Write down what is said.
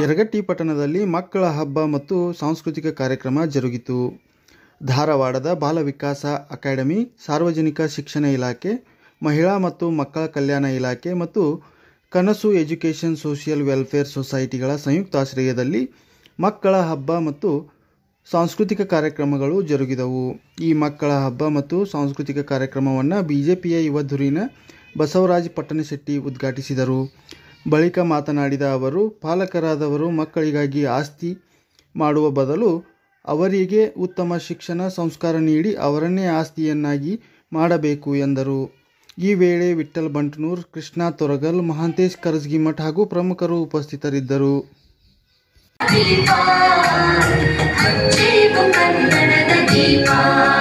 ಯರಗಟ್ಟಿ ಪಟ್ಟಣದಲ್ಲಿ ಮಕ್ಕಳ ಹಬ್ಬ ಮತ್ತು ಸಾಂಸ್ಕೃತಿಕ ಕಾರ್ಯಕ್ರಮ ಜರುಗಿತು ಧಾರವಾಡದ ಬಾಲ ವಿಕಾಸ ಅಕಾಡೆಮಿ ಸಾರ್ವಜನಿಕ ಶಿಕ್ಷಣ ಇಲಾಖೆ ಮಹಿಳಾ ಮತ್ತು ಮಕ್ಕಳ ಕಲ್ಯಾಣ ಇಲಾಖೆ ಮತ್ತು ಕನಸು ಎಜುಕೇಷನ್ ಸೋಷಿಯಲ್ ವೆಲ್ಫೇರ್ ಸೊಸೈಟಿಗಳ ಸಂಯುಕ್ತಾಶ್ರಯದಲ್ಲಿ ಮಕ್ಕಳ ಹಬ್ಬ ಮತ್ತು ಸಾಂಸ್ಕೃತಿಕ ಕಾರ್ಯಕ್ರಮಗಳು ಜರುಗಿದವು ಈ ಮಕ್ಕಳ ಹಬ್ಬ ಮತ್ತು ಸಾಂಸ್ಕೃತಿಕ ಕಾರ್ಯಕ್ರಮವನ್ನು ಬಿಜೆಪಿಯ ಯುವ ಧುರೀಣ ಬಸವರಾಜ್ ಪಟ್ಟಣಶೆಟ್ಟಿ ಉದ್ಘಾಟಿಸಿದರು ಬಳಿಕ ಮಾತನಾಡಿದ ಅವರು ಪಾಲಕರಾದವರು ಮಕ್ಕಳಿಗಾಗಿ ಆಸ್ತಿ ಮಾಡುವ ಬದಲು ಅವರಿಗೆ ಉತ್ತಮ ಶಿಕ್ಷಣ ಸಂಸ್ಕಾರ ನೀಡಿ ಅವರನ್ನೇ ಆಸ್ತಿಯನ್ನಾಗಿ ಮಾಡಬೇಕು ಎಂದರು ಈ ವೇಳೆ ವಿಠ್ಠಲ್ ಬಂಟ್ನೂರ್ ಕೃಷ್ಣ ತೊರಗಲ್ ಮಹಾಂತೇಶ್ ಕರಸ್ಗಿಮಠ್ ಹಾಗೂ ಪ್ರಮುಖರು ಉಪಸ್ಥಿತರಿದ್ದರು ದೀಪ ಹಚ್ಚೇವು ಕನ್ನಡದ ದೀಪ